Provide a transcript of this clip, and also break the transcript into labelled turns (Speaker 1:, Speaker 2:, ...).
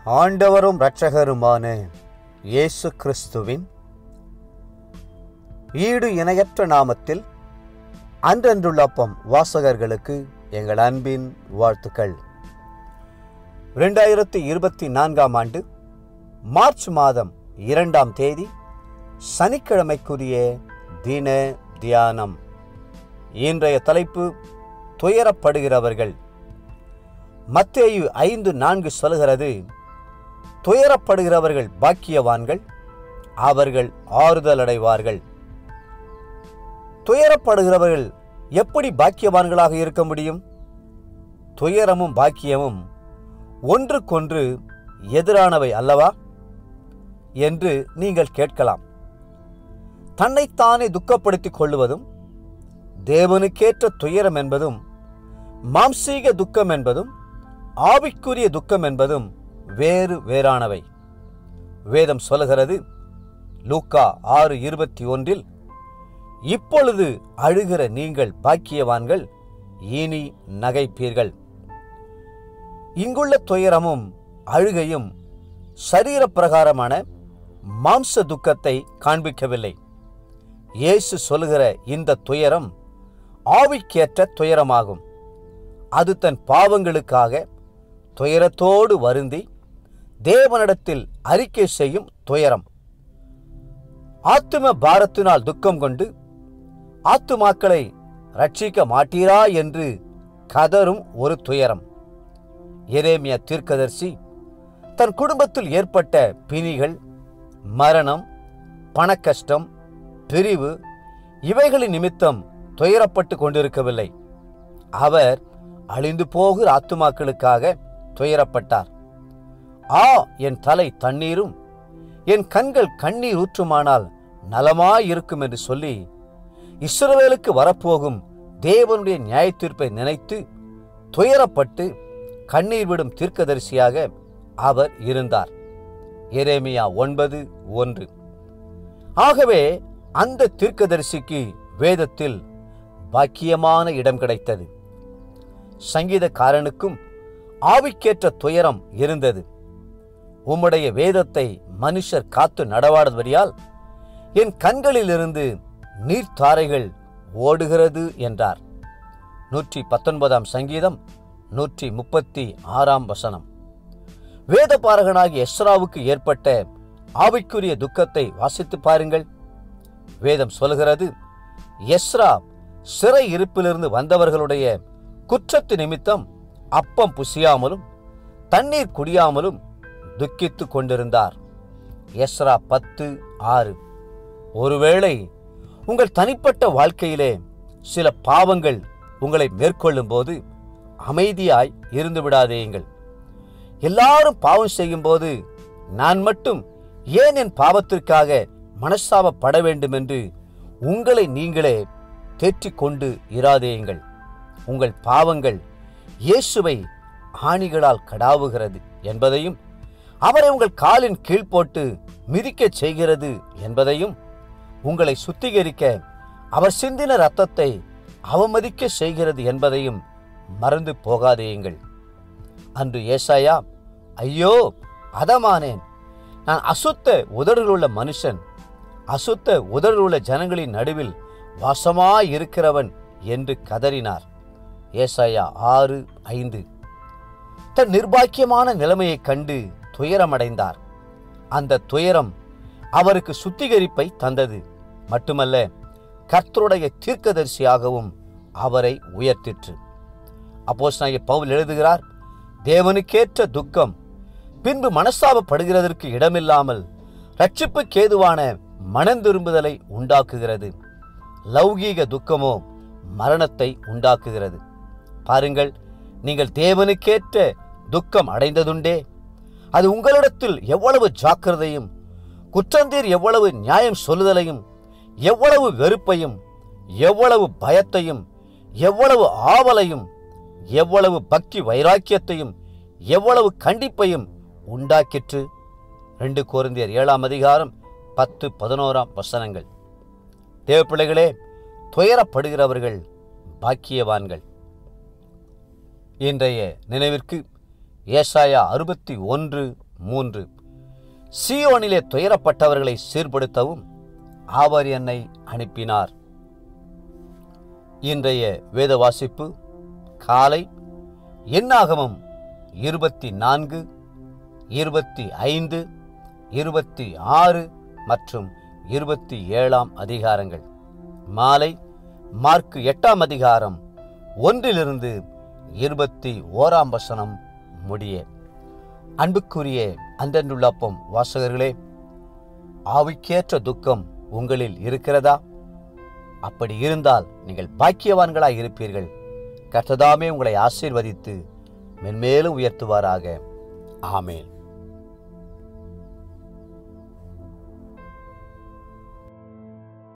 Speaker 1: ஆண்டவரும் இரட்சகருமான இயேசு கிறிஸ்துவின் ஈடு இணையற்ற நாமத்தில் அன்றன்றுள்ளப்பம் வாசகர்களுக்கு எங்கள் அன்பின் வாழ்த்துக்கள் ரெண்டாயிரத்தி இருபத்தி நான்காம் ஆண்டு மார்ச் மாதம் இரண்டாம் தேதி சனிக்கிழமைக்குரிய தின தியானம் இன்றைய தலைப்பு துயரப்படுகிறவர்கள் மத்தேயு ஐந்து நான்கு சொல்கிறது துயரப்படுகிறவர்கள் பாக்கியவான்கள் அவர்கள் ஆறுதல் அடைவார்கள் துயரப்படுகிறவர்கள் எப்படி பாக்கியவான்களாக இருக்க முடியும் துயரமும் பாக்கியமும் ஒன்றுக்கொன்று எதிரானவை அல்லவா என்று நீங்கள் கேட்கலாம் தன்னைத்தானே துக்கப்படுத்திக் கொள்ளுவதும் தேவனுக்கேற்ற துயரம் என்பதும் மாம்சீக துக்கம் என்பதும் ஆவிக்குரிய துக்கம் என்பதும் வேறு வேறானவை வேதம் சொல்லுகிறது லூக்கா ஆறு இருபத்தி ஒன்றில் இப்பொழுது அழுகிற நீங்கள் பாக்கியவான்கள் இனி நகைப்பீர்கள் இங்குள்ள துயரமும் அழுகையும் சரீர பிரகாரமான மாம்ச துக்கத்தை காண்பிக்கவில்லை இயேசு சொல்லுகிற இந்த துயரம் ஆவிக்கேற்ற துயரமாகும் அது தன் பாவங்களுக்காக துயரத்தோடு வருந்தி தேவனிடத்தில் அறிக்கை செய்யும் துயரம் ஆத்தும பாரத்தினால் துக்கம் கொண்டு ஆத்துமாக்களை ரட்சிக்க மாட்டீரா என்று கதரும் ஒரு துயரம் எரேமியா தீர்க்கதர்சி தன் குடும்பத்தில் ஏற்பட்ட பிணிகள் மரணம் பணக்கஷ்டம் பிரிவு இவைகளின் நிமித்தம் துயரப்பட்டு கொண்டிருக்கவில்லை அவர் அழிந்து போகிற ஆத்துமாக்களுக்காக துயரப்பட்டார் ஆ என் தலை தண்ணீரும் என் கண்கள் கண்ணீர் ஊற்றுமானால் நலமாயிருக்கும் என்று சொல்லி இஸ்ரவேலுக்கு வரப்போகும் தேவனுடைய நியாயத்தீர்ப்பை நினைத்து துயரப்பட்டு கண்ணீர் விடும் தீர்க்கதரிசியாக அவர் இருந்தார் எரேமியா ஒன்பது ஒன்று ஆகவே அந்த தீர்க்கதரிசிக்கு வேதத்தில் பாக்கியமான இடம் கிடைத்தது சங்கீதக்காரனுக்கும் ஆவிக்கேற்ற துயரம் இருந்தது உம்முடைய வேதத்தை மனுஷர் காத்து நடவாடுவதியால் என் கண்களிலிருந்து நீர்த்தாரைகள் ஓடுகிறது என்றார் நூற்றி பத்தொன்பதாம் சங்கீதம் நூற்றி முப்பத்தி ஆறாம் வசனம் வேதபாரகனாகிய எஸ்ராவுக்கு ஏற்பட்ட ஆவிக்குரிய துக்கத்தை வாசித்து பாருங்கள் வேதம் சொல்கிறது எஸ்ரா சிறை இருப்பிலிருந்து வந்தவர்களுடைய குற்றத்து நிமித்தம் அப்பம் புசியாமலும் தண்ணீர் குடியாமலும் துக்கித்துக் கொண்டிருந்தார் எஸ்ரா பத்து ஆறு ஒருவேளை உங்கள் தனிப்பட்ட வாழ்க்கையிலே சில பாவங்கள் உங்களை மேற்கொள்ளும் போது அமைதியாய் இருந்து விடாதேயுங்கள் எல்லாரும் பாவம் செய்யும்போது நான் மட்டும் ஏன் என் பாவத்திற்காக மனஸ்தாபப்பட வேண்டும் என்று உங்களை நீங்களே தேற்றிக் கொண்டு இராதேயுங்கள் உங்கள் பாவங்கள் இயேசுவை ஆணிகளால் கடாவுகிறது என்பதையும் அவரை உங்கள் காலின் கீழ் போட்டு மிதிக்கச் செய்கிறது என்பதையும் உங்களை சுத்திகரிக்க அவர் சிந்தின ரத்தத்தை அவமதிக்க செய்கிறது என்பதையும் மறந்து போகாதேயுங்கள் அன்று ஏசாயா ஐயோ அதமானேன் நான் அசுத்த உதடுள்ள மனுஷன் அசுத்த உதடுள்ள ஜனங்களின் நடுவில் வாசமாயிருக்கிறவன் என்று கதறினார் ஏசாயா ஆறு ஐந்து தன் நிர்பாக்கியமான நிலைமையைக் கண்டு துயரமடைந்தார் அந்த துயரம் அவருக்கு சுத்திகரிப்பை தந்தது மட்டுமல்ல கர்த்தருடைய தீர்க்கதரிசியாகவும் அவரை உயர்த்திற்று அப்போஸ் பவுல் எழுதுகிறார் தேவனுக்கேற்ற துக்கம் பின்பு மனஸ்தாபப்படுகிறதற்கு இடமில்லாமல் ரட்சிப்புக்கேதுவான மனந்திரும்புதலை உண்டாக்குகிறது லௌகீக துக்கமோ மரணத்தை உண்டாக்குகிறது பாருங்கள் நீங்கள் தேவனுக்கேற்ற துக்கம் அடைந்ததுண்டே அது உங்களிடத்தில் எவ்வளவு ஜாக்கிரதையும் குற்றந்தீர் எவ்வளவு நியாயம் சொல்லுதலையும் எவ்வளவு வெறுப்பையும் எவ்வளவு பயத்தையும் எவ்வளவு ஆவலையும் எவ்வளவு பக்தி வைராக்கியத்தையும் எவ்வளவு கண்டிப்பையும் உண்டாக்கிற்று ரெண்டு கோரிந்தியர் ஏழாம் அதிகாரம் பத்து பதினோராம் வசனங்கள் தேவப்பிள்ளைகளே துயரப்படுகிறவர்கள் பாக்கியவான்கள் இன்றைய நினைவிற்கு ஏசாயா அறுபத்தி ஒன்று மூன்று சியோனிலே துயரப்பட்டவர்களை சீர்படுத்தவும் அவர் என்னை அனுப்பினார் இன்றைய வேத வாசிப்பு காலை எண்ணாகமம் இருபத்தி நான்கு இருபத்தி ஐந்து இருபத்தி ஆறு மற்றும் இருபத்தி ஏழாம் அதிகாரங்கள் மாலை மார்க்கு எட்டாம் அதிகாரம் ஒன்றிலிருந்து இருபத்தி ஓராம் வசனம் முடிய அன்புக்குரிய அன்றன்றுள்ளப்பம் வாசகர்களே ஆவிக்கேற்ற துக்கம் உங்களில் இருக்கிறதா அப்படி இருந்தால் நீங்கள் பாக்கியவான்களாய் இருப்பீர்கள் கர்த்ததாமே உங்களை ஆசீர்வதித்து மென்மேலும் உயர்த்துவாராக ஆமேன்